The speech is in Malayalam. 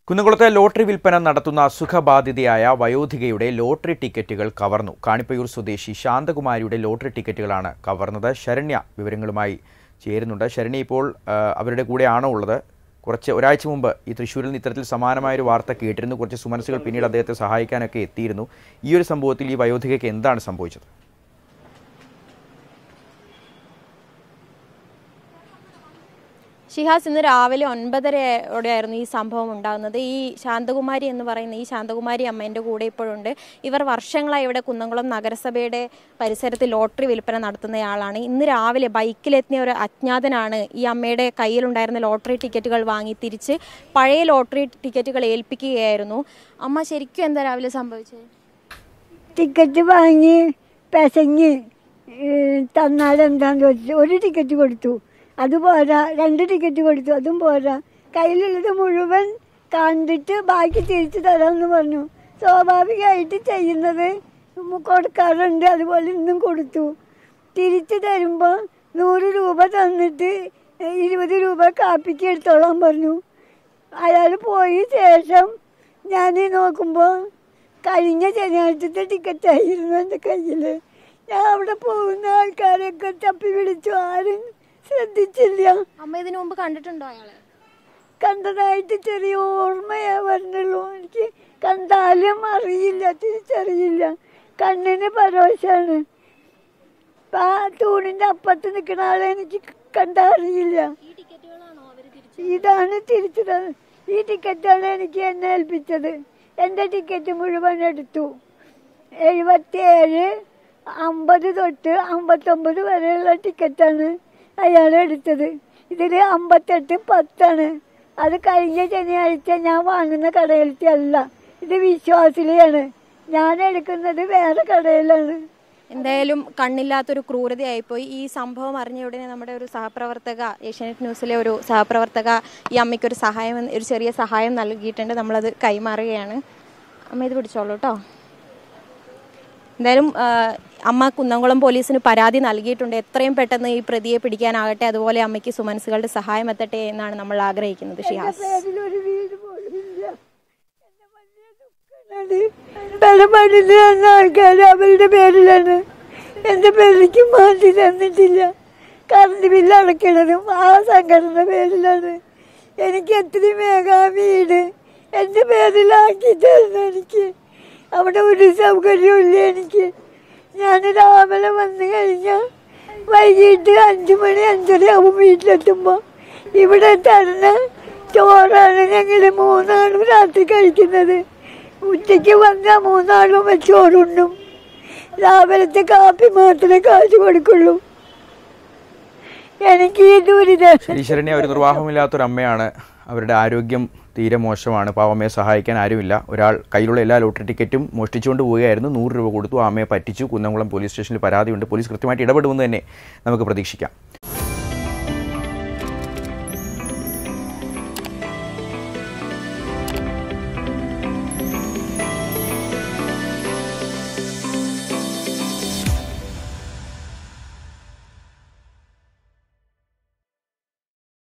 കുന്നംകുളത്തെ ലോട്ടറി വിൽപ്പന നടത്തുന്ന അസുഖബാധിതയായ വയോധികയുടെ ലോട്ടറി ടിക്കറ്റുകൾ കവർന്നു കാണിപ്പയൂർ സ്വദേശി ശാന്തകുമാരിയുടെ ലോട്ടറി ടിക്കറ്റുകളാണ് കവർന്നത് ശരണ്യ വിവരങ്ങളുമായി ചേരുന്നുണ്ട് ശരണ്യ ഇപ്പോൾ ആ, അവരുടെ കൂടെയാണോ ഉള്ളത് കുറച്ച് ഒരാഴ്ച മുമ്പ് ഈ തൃശ്ശൂരിൽ നിന്ന് ഇത്തരത്തിൽ സമാനമായ ഒരു വാർത്ത കേട്ടിരുന്നു കുറച്ച് സുമനസുകൾ പിന്നീട് അദ്ദേഹത്തെ സഹായിക്കാനൊക്കെ എത്തിയിരുന്നു ഈ ഒരു സംഭവത്തിൽ ഈ വയോധികയ്ക്ക് എന്താണ് സംഭവിച്ചത് ഷിഹാസ് ഇന്ന് രാവിലെ ഒൻപതരയോടെയായിരുന്നു ഈ സംഭവം ഉണ്ടാകുന്നത് ഈ ശാന്തകുമാരി എന്ന് പറയുന്ന ഈ ശാന്തകുമാരി അമ്മേൻ്റെ കൂടെ ഇപ്പോഴുണ്ട് ഇവർ വർഷങ്ങളായി ഇവിടെ കുന്നംകുളം നഗരസഭയുടെ പരിസരത്ത് ലോട്ടറി വിൽപ്പന നടത്തുന്നയാളാണ് ഇന്ന് രാവിലെ ബൈക്കിലെത്തിയ ഒരു അജ്ഞാതനാണ് ഈ അമ്മയുടെ കയ്യിലുണ്ടായിരുന്ന ലോട്ടറി ടിക്കറ്റുകൾ വാങ്ങി തിരിച്ച് പഴയ ലോട്ടറി ടിക്കറ്റുകൾ ഏൽപ്പിക്കുകയായിരുന്നു അമ്മ ശരിക്കും എന്താ രാവിലെ സംഭവിച്ചത് ടിക്കറ്റ് വാങ്ങി പെസഞ്ഞ് തന്നാൽ എന്താന്ന് ചോദിച്ചു ഒരു ടിക്കറ്റ് കൊടുത്തു അത് പോരാ രണ്ട് ടിക്കറ്റ് കൊടുത്തു അതും പോരാ കയ്യിലുള്ളത് മുഴുവൻ കണ്ടിട്ട് ബാക്കി തിരിച്ചു തരാമെന്ന് പറഞ്ഞു സ്വാഭാവികമായിട്ട് ചെയ്യുന്നത് ഉം കൊടുക്കാറുണ്ട് അതുപോലെ ഇന്നും കൊടുത്തു തിരിച്ചു തരുമ്പോൾ നൂറ് രൂപ തന്നിട്ട് ഇരുപത് രൂപ കാപ്പിക്ക് എടുത്തോളാൻ പറഞ്ഞു അയാൾ പോയ ശേഷം ഞാൻ നോക്കുമ്പോൾ കഴിഞ്ഞ ശനിയാഴ്ചത്തെ ടിക്കറ്റായിരുന്നു എൻ്റെ കയ്യിൽ ഞാൻ അവിടെ പോകുന്ന ആൾക്കാരെയൊക്കെ തപ്പി വിളിച്ചു ആരും ശ്രദ്ധിച്ചില്ല അമ്മ ഇതിനു മുമ്പ് കണ്ടിട്ടുണ്ടോ അയാളെ കണ്ടതായിട്ട് ചെറിയ ഓർമ്മയാ വരുന്നുള്ളൂ എനിക്ക് കണ്ടാലും അറിയില്ല തിരിച്ചറിയില്ല കണ്ണിന് പരോശാണ് ആ തൂണിൻ്റെ അപ്പത്ത് നിൽക്കുന്ന ആളെ എനിക്ക് കണ്ടാ അറിയില്ല ഈ ടിക്കറ്റുകളാണോ അവർ ഇതാണ് തിരിച്ചു തന്നത് ഈ ടിക്കറ്റാണ് എനിക്ക് എന്നെ ഏൽപ്പിച്ചത് എൻ്റെ ടിക്കറ്റ് മുഴുവൻ എടുത്തു എഴുപത്തിയേഴ് അമ്പത് തൊട്ട് അമ്പത്തൊമ്പത് വരെയുള്ള ടിക്കറ്റാണ് അയാൾ എടുത്തത് ഇതിൽ അമ്പത്തെട്ട് പത്താണ് അത് കഴിഞ്ഞ ശനിയാഴ്ച ഞാൻ വാങ്ങുന്ന കടയിലത്തെ അല്ല ഇത് വിശ്വാസിലെയാണ് ഞാൻ എടുക്കുന്നത് വേറെ കടയിലാണ് എന്തായാലും കണ്ണില്ലാത്തൊരു ക്രൂരതയായിപ്പോയി ഈ സംഭവം അറിഞ്ഞ ഉടനെ നമ്മുടെ ഒരു സഹപ്രവർത്തക ഏഷ്യാനെറ്റ് ന്യൂസിലെ ഒരു സഹപ്രവർത്തക ഈ അമ്മയ്ക്ക് ഒരു സഹായം ഒരു ചെറിയ സഹായം നൽകിയിട്ടുണ്ട് നമ്മളത് കൈമാറുകയാണ് അമ്മ ഇത് പിടിച്ചോളൂ കേട്ടോ എന്തായാലും ആ, അമ്മ കുന്നംകുളം പോലീസിന് പരാതി നൽകിയിട്ടുണ്ട് എത്രയും പെട്ടെന്ന് ഈ പ്രതിയെ പിടിക്കാനാകട്ടെ അതുപോലെ അമ്മയ്ക്ക് സുമനസുകളുടെ സഹായം എത്തട്ടെ എന്നാണ് നമ്മൾ ആഗ്രഹിക്കുന്നത് ഷിഹാസ് പേരിലൊരു വീട് പോലും ഇല്ല എന്റെ വലിയ ദുഃഖമാണ് പല പണിത് തന്ന ആൾക്കാർ അവരുടെ പേരിലാണ് എന്റെ പേരിലേക്ക് മാറ്റി തന്നിട്ടില്ല കറണ്ട് ബില്ല് അടയ്ക്കണതും ആ സംഘടന പേരിലാണ് എനിക്ക് എത്രയും വേഗം ആ വീട് എന്റെ പേരിലാക്കി തരണം എനിക്ക് അവിടെ ഒരു സൗകര്യവും ഇല്ല എനിക്ക് ഞാൻ രാവിലെ വന്നു കഴിഞ്ഞാൽ വൈകിട്ട് അഞ്ചു മണി അഞ്ചര ആവും വീട്ടിലെത്തുമ്പോൾ ഇവിടെ തരുന്ന ചോറാണ് ഞങ്ങൾ മൂന്നാളും രാത്രി കഴിക്കുന്നത് ഉച്ചയ്ക്ക് വന്നാൽ മൂന്നാളും ചോറുണ്ടും രാവിലത്തെ കാപ്പി മാത്രമേ കാശ് കൊടുക്കുള്ളൂ എനിക്ക് ഈ ദുരിതം ഈശ്വരനെ ഒരു നിർവാഹമില്ലാത്തൊരു അമ്മയാണ് അവരുടെ ആരോഗ്യം തീരെ മോശമാണ് പാവമ്മയെ സഹായിക്കാൻ ആരുമില്ല ഒരാൾ കയ്യിലുള്ള എല്ലാ ലോട്ടറി ടിക്കറ്റും മോഷ്ടിച്ചുകൊണ്ട് പോവുകയായിരുന്നു നൂറ് രൂപ കൊടുത്തു ആ അമ്മയെ പറ്റിച്ചു കുന്നംകുളം പോലീസ് സ്റ്റേഷനിൽ പരാതിയുണ്ട് പോലീസ് കൃത്യമായിട്ട് ഇടപെടുമെന്ന് തന്നെ നമുക്ക് പ്രതീക്ഷിക്കാം